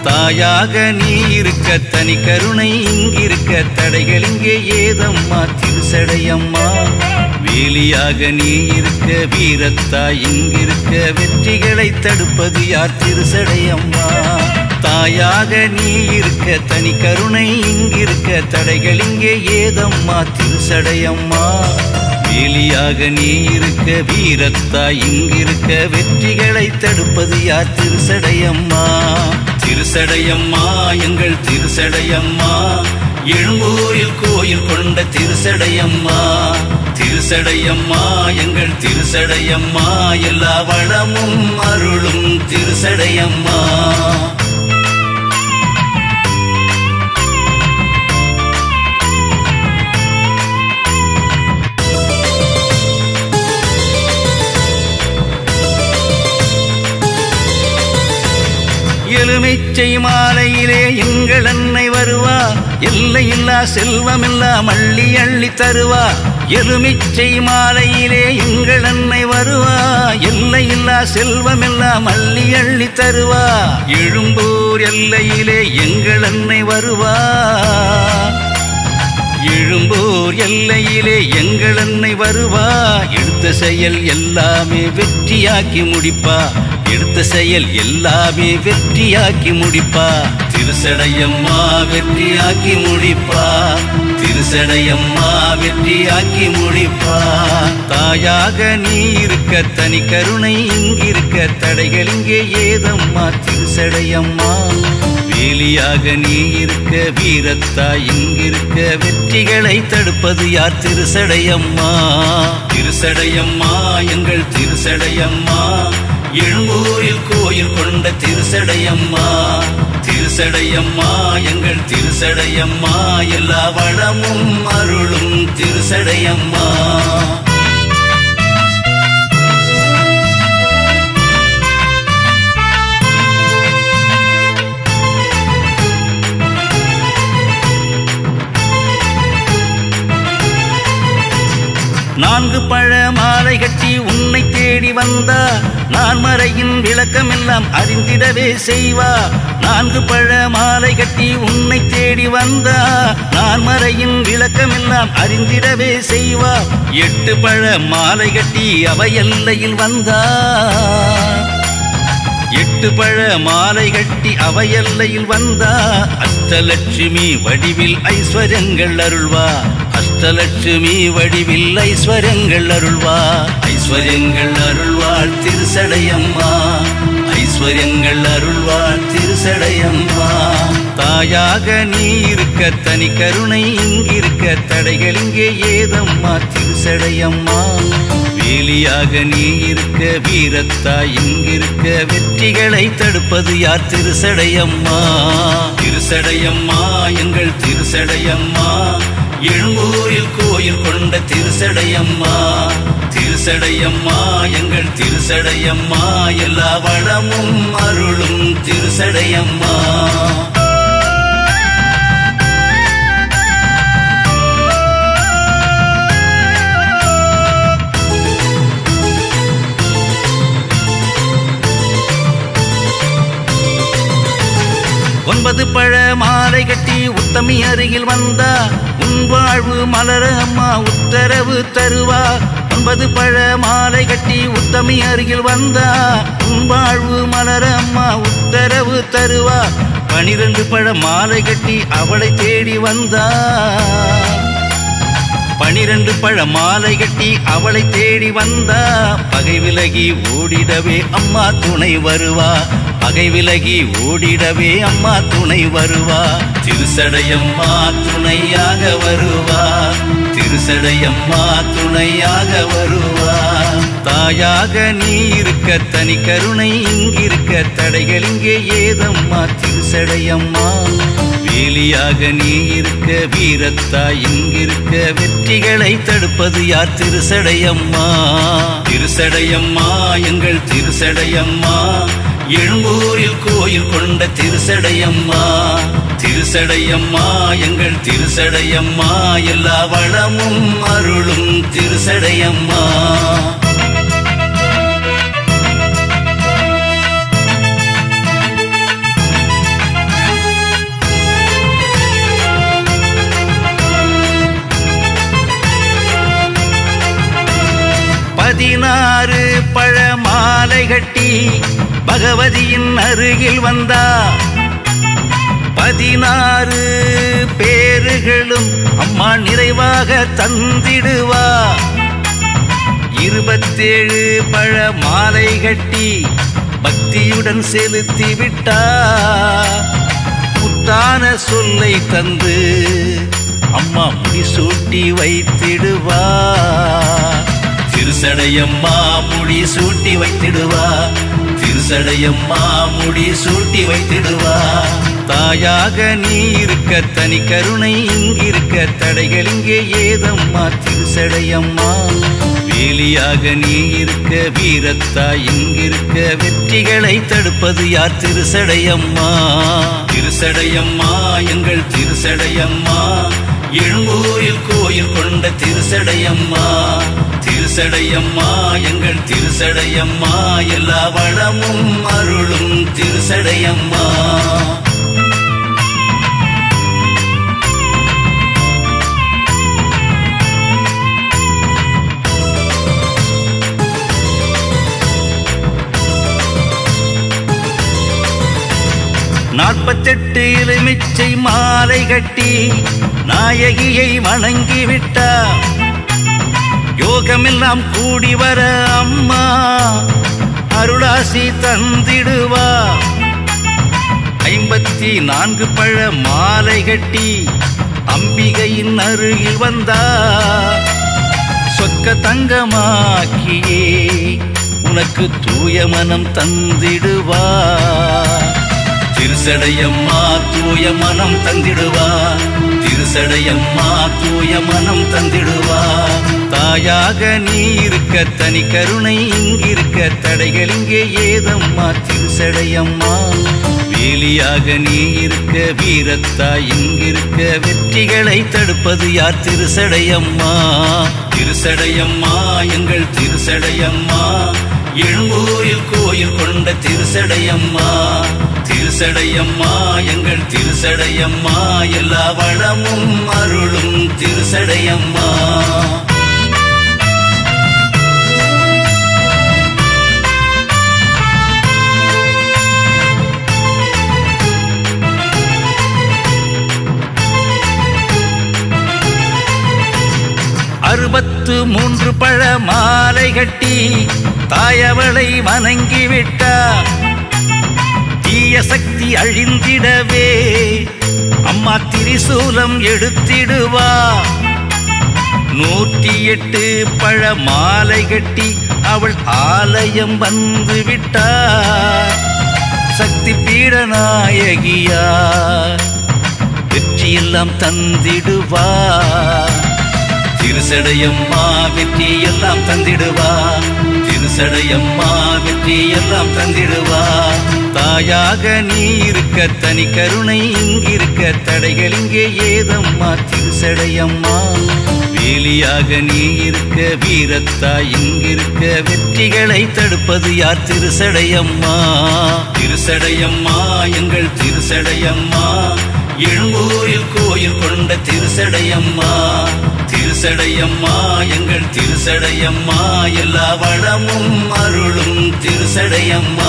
தாயாக நீ இருக்க தனி கருணை இங்கிருக்க தடைகள் இங்கே ஏதம்மா திருசடையம்மா வேலியாக நீ இருக்க வீரத்தாய் இங்கிருக்க வெற்றிகளை தடுப்பது யார் திருசடையம்மா தாயாக நீ இருக்க தனி கருணை இங்கிருக்க தடைகள் இங்கே ஏதம்மா திருசடையம்மா வேலியாக நீ இருக்க வீரத்தாய் இங்கிருக்க வெற்றிகளை தடுப்பது யார் திருசடையம்மா திருசடையம்மா எங்கள் திருசடையம்மா எழும்பூரில் கோயில் கொண்ட திருசடையம்மா திருசடையம்மா எங்கள் திருசடையம்மா எல்லா வளமும் அருளும் திருசடையம்மா எலுமிச்சை மாலையிலே எங்கள் அன்னை வருவா எல்லையில்லா செல்வமில்லா மள்ளி அள்ளி தருவா எலுமிச்சை மாலையிலே எங்கள் அன்னை வருவா எல்லையில்லா செல்வமில்லா மள்ளி அள்ளி தருவா எழும்பூர் எல்லையிலே எங்கள் அன்னை வருவா எழும்பூர் எல்லையிலே எங்கள் அன்னை வருவா எடுத்த செயல் எல்லாமே வெற்றியாக்கி முடிப்பா எடுத்த செயல் எல்லாமே வெற்றியாக்கி முடிப்பா திருசடையம்மா வெற்றியாக்கி முடிப்பா திருசடையம்மா வெற்றியாக்கி முடிப்பா தாயாக நீ இருக்க தனி கருணை இங்கிருக்க தடைகள் இங்கே ஏதம்மா திருசடையம்மா வேலியாக நீ இருக்க வீரத்தாய் இங்கிருக்க வெற்றிகளை தடுப்பது யார் திருசடையம்மா திருசடையம்மா எங்கள் திருசடையம்மா எழும்பூரில் கோயில் கொண்ட திருசடையம்மா திருசடையம்மா எங்கள் திருசடையம்மா எல்லா வளமும் அருளும் திருசடையம்மா நான்கு பழ மாலை கட்டி உன்னை தேடி வந்தா நான் மறையின் விளக்கமெல்லாம் அறிந்திடவே செய்வா நான்கு பழ மாலை கட்டி உன்னை தேடி வந்தா நான் மறையின் விளக்கமெல்லாம் அறிந்திடவே செய்வா எட்டு பழ மாலை கட்டி அவை எல்லையில் வந்தா எட்டு பழ மாலை கட்டி அவை எல்லையில் வந்தா அஷ்டலட்சுமி வடிவில் ஐஸ்வர்யங்கள் அருள்வா அஷ்டலட்சுமி வடிவில் ஐஸ்வர்யங்கள் அருள்வா ஐஸ்வர்யங்கள் அருள்வாள் திருசடையம்மா ஐஸ்வர்யங்கள் அருள்வாள் திருசடையம்மா தாயாக நீ இருக்க தனி கருணை இங்கிருக்க தடைகள் இங்கே ஏதம்மா திருசடையம்மா வேலியாக நீ இருக்க வீரத்தாய் இங்கிருக்க வெற்றிகளை தடுப்பது யார் திருசடையம்மா திருசடையம்மா எங்கள் திருசடையம்மா எழும்பூரில் கோயில் கொண்ட திருசடையம்மா திருசடையம்மா எங்கள் திருசடையம்மா எல்லா வளமும் அருளும் திருசடையம்மா ஒன்பது பழ மாலை கட்டி உத்தமி அருகில் வந்தா உன் வாழ்வு மலர அம்மா உத்தரவு தருவா ஒன்பது பழ மாலை கட்டி உத்தமி அருகில் வந்தா உன் வாழ்வு மலர அம்மா உத்தரவு தருவா பனிரெண்டு பழ மாலை கட்டி அவளை தேடி வந்தா பனிரெண்டு பழ மாலை கட்டி அவளை தேடி வந்தா பகை விலகி ஓடிடவே அம்மா துணை வருவா பகை விலகி ஓடிடவே அம்மா துணை வருவா திருசடையம்மா துணையாக வருவா திருசடையம்மா துணையாக வருவா தாயாக நீ இருக்க தனி கருணை இங்கிருக்க தடைகள் இங்கே ஏதம்மா திருசடையம்மா வேலியாக நீ இருக்க வீரத்தாய் இங்கிருக்க வெற்றிகளை தடுப்பது யார் திருசடையம்மா திருசடையம்மா எங்கள் திருசடையம்மா எழும்பூரில் கோயில் கொண்ட திருசடையம்மா திருசடையம்மா எங்கள் திருசடையம்மா எல்லா வளமும் அருளும் திருசடையம்மா கட்டி பகவதியின் அருகில் வந்தா பதினாறு பேறுகளும் அம்மா நிறைவாக தந்திடுவா இருபத்தேழு பழ மாலை கட்டி பக்தியுடன் செலுத்தி விட்டா முத்தான சொல்லை தந்து அம்மா முடிசூட்டி வைத்திடுவா திருசடையம்மா முடி சூட்டி வைத்திடுவா திருசடையம்மா முடி சூட்டி வைத்திடுவா தாயாக நீ இருக்க தனி கருணை இங்கிருக்க தடைகள் இங்கே ஏதம்மா திருசடையம்மா வேலியாக நீ இருக்க வீரத்தா இங்கிருக்க வெற்றிகளை தடுப்பது யார் திருசடையம்மா திருசடையம்மா எங்கள் திருசடையம்மா எழும்பூரில் கோயில் கொண்ட திருசடையம்மா திருசடையம்மா எங்கள் திருசடையம்மா எல்லா வளமும் அருளும் திருசடையம்மா நாற்பத்தெட்டு எலுமிச்சை மாலை கட்டி நாயகியை வணங்கி விட்டா யோகமெல்லாம் கூடி வர அம்மா அருளாசி தந்திடுவா ஐம்பத்தி நான்கு பழ மாலை கட்டி அம்பிகையின் அருகில் வந்தா சொக்க தங்கமாக்கியே உனக்கு தூய மனம் தந்திடுவா திருசடையம்மா தூய மனம் தந்திடுவா திருசடையம்மா தூய மனம் தந்திடுவா தாயாக நீ இருக்க தனி கருணை இங்கிருக்க தடைகள் இங்கே ஏதம்மா திருசடையம்மா வேலியாக நீ இருக்க வீரத்தா இங்கிருக்க வெற்றிகளை தடுப்பது யார் திருசடையம்மா திருசடையம்மா எங்கள் திருசடையம்மா எழும்பூரில் கோயில் கொண்ட திருசடையம்மா திருசடையம்மா எங்கள் திருசடையம்மா எல்லா வளமும் அருளும் திருசடையம்மா அறுபத்து மூன்று பழ மாலை கட்டி தாயவளை வணங்கி விட்டா தீய சக்தி அழிந்திடவே அம்மா திரிசூலம் எடுத்திடுவா நூற்றி எட்டு பழ மாலை கட்டி அவள் ஆலயம் வந்து விட்டா சக்தி பீடநாயகியா வெற்றியெல்லாம் தந்திடுவா திருசடையம்மா வெற்றி எல்லாம் தந்திடுவா திருசடையம்மா வெற்றி எல்லாம் தந்திடுவா தாயாக நீ இருக்க தனி கருணை இங்கிருக்க தடைகள் இங்கே ஏதம்மா திருசடையம்மா வேலியாக நீ இருக்க வீரத்தா இங்கிருக்க வெற்றிகளை தடுப்பது யார் திருசடையம்மா திருசடையம்மா எங்கள் திருசடையம்மா எழும்பூரில் கோயில் கொண்ட திருசடையம்மா திருசடையம்மா எங்கள் திருசடையம்மா எல்லா வளமும் அருளும் திருசடையம்மா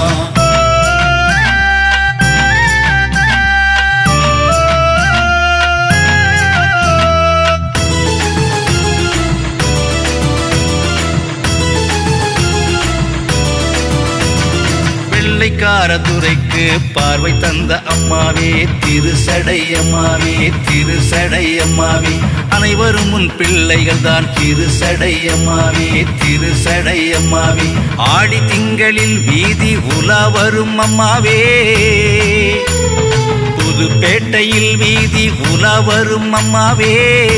வெள்ளைக்கார துறைக்கு பார்வை தந்த அம்மாவே திருசடையம்மாவே திருசடையம்மாவே அனைவரும் உன் பிள்ளைகள் தான் திருசடையம்மாவே திருசடையம்மாவே ஆடி திங்களில் வீதி உலா வரும் அம்மாவே புதுப்பேட்டையில் வீதி உலா வரும் அம்மாவே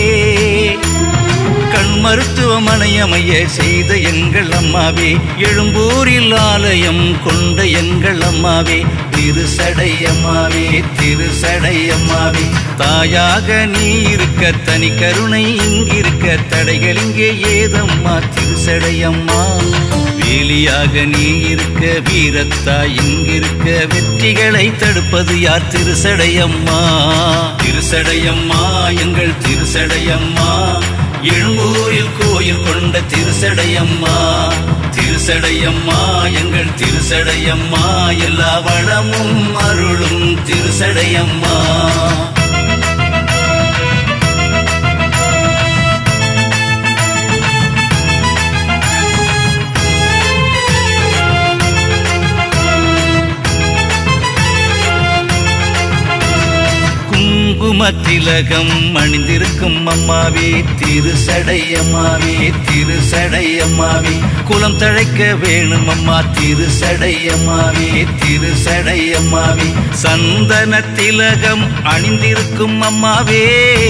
கண் மருத்துவமனை அமைய செய்த எங்கள் அம்மாவே எழும்பூரில் ஆலயம் கொண்ட எங்கள் அம்மாவே திருசடையம்மாவே திருசடையம்மாவே தாயாக நீ இருக்க தனி கருணை இங்கிருக்க தடைகள் இங்கே ஏதம்மா திருசடையம்மா வேலியாக நீ இருக்க வீரத்தா இங்கிருக்க வெற்றிகளை தடுப்பது யார் திருசடையம்மா திருசடையம்மா எங்கள் திருசடையம்மா எழும்பூரில் கோயில் கொண்ட திருசடையம்மா திருசடையம்மா எங்கள் திருசடையம்மா எல்லா வளமும் அருளும் திருசடையம்மா குங்கும திலகம் அணிந்திருக்கும் அம்மாவே திருசடையம்மாவே திருசடையம்மாவே குலம் தழைக்க வேணும் அம்மா திருசடையம்மாவே திருசடையம்மாவே சந்தன திலகம் அணிந்திருக்கும் அம்மாவே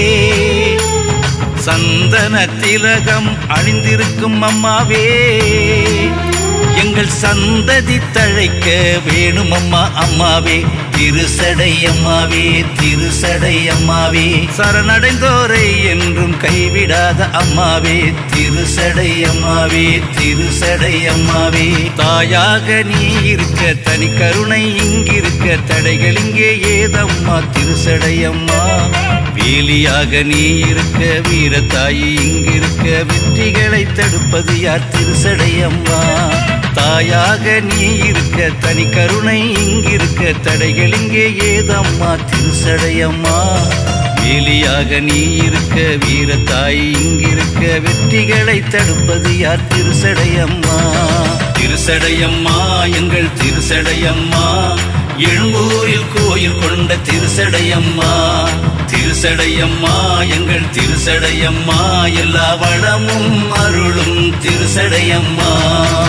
சந்தன திலகம் அணிந்திருக்கும் அம்மாவே எங்கள் சந்ததி தழைக்க வேணும் அம்மா அம்மாவே திருசடையம்மாவே திருசடையம்மாவே சரணடைந்தோரை என்றும் கைவிடாத அம்மாவே திருசடையம்மாவே திருசடையம்மாவே தாயாக நீ இருக்க தனி கருணை இங்கிருக்க தடைகள் இங்கே ஏதம்மா திருசடையம்மா வேலியாக நீ இருக்க வீரத்தாயி இங்கிருக்க வெற்றிகளை தடுப்பது யார் திருசடையம்மா தாயாக நீ இருக்க தனி கருணை இங்கிருக்க தடைகள் இங்கே ஏதம்மா திருசடையம்மா வேலியாக நீ இருக்க வீரத்தாய் இங்கிருக்க வெற்றிகளை தடுப்பது யார் திருசடையம்மா திருசடையம்மா எங்கள் திருசடையம்மா எழும்பூரில் கோயில் கொண்ட திருசடையம்மா திருசடையம்மா எங்கள் திருசடையம்மா எல்லா வளமும் அருளும் திருசடையம்மா